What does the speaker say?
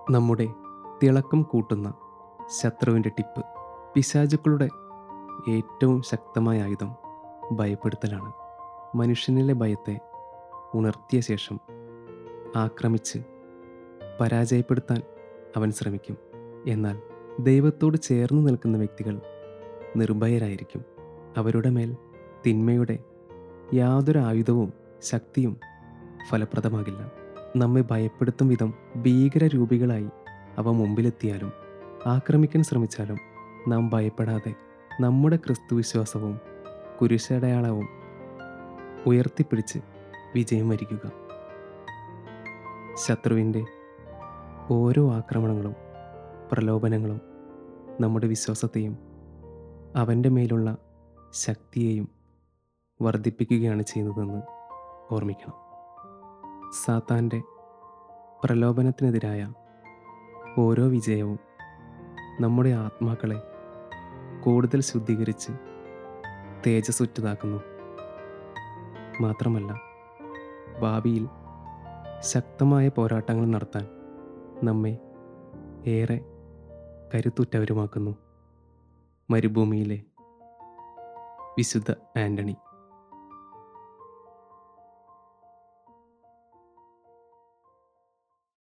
നമ്മുടെ തിളക്കം കൂട്ടുന്ന ശത്രുവിൻ്റെ ടിപ്പ് പിശാചുക്കളുടെ ഏറ്റവും ശക്തമായ ആയുധം ഭയപ്പെടുത്തലാണ് മനുഷ്യനിലെ ഭയത്തെ ഉണർത്തിയ ശേഷം ആക്രമിച്ച് പരാജയപ്പെടുത്താൻ അവൻ ശ്രമിക്കും എന്നാൽ ദൈവത്തോട് ചേർന്ന് നിൽക്കുന്ന വ്യക്തികൾ നിർഭയരായിരിക്കും അവരുടെ മേൽ തിന്മയുടെ യാതൊരു ആയുധവും ശക്തിയും ഫലപ്രദമാകില്ല നമ്മെ ഭയപ്പെടുത്തും വിധം ഭീകരരൂപികളായി അവ മുമ്പിലെത്തിയാലും ആക്രമിക്കാൻ ശ്രമിച്ചാലും നാം ഭയപ്പെടാതെ നമ്മുടെ ക്രിസ്തുവിശ്വാസവും കുരിശടയാളവും ഉയർത്തിപ്പിടിച്ച് വിജയം വരിക്കുക ശത്രുവിൻ്റെ ഓരോ ആക്രമണങ്ങളും പ്രലോഭനങ്ങളും നമ്മുടെ വിശ്വാസത്തെയും അവൻ്റെ മേലുള്ള ശക്തിയെയും വർദ്ധിപ്പിക്കുകയാണ് ചെയ്യുന്നതെന്ന് ഓർമ്മിക്കണം സാത്താൻ്റെ പ്രലോഭനത്തിനെതിരായ ഓരോ വിജയവും നമ്മുടെ ആത്മാക്കളെ കൂടുതൽ ശുദ്ധീകരിച്ച് തേജസ്സുറ്റതാക്കുന്നു മാത്രമല്ല ഭാവിയിൽ ശക്തമായ പോരാട്ടങ്ങൾ നടത്താൻ നമ്മെ ഏറെ കരുത്തുറ്റവരുമാക്കുന്നു മരുഭൂമിയിലെ വിശുദ്ധ ആൻ്റണി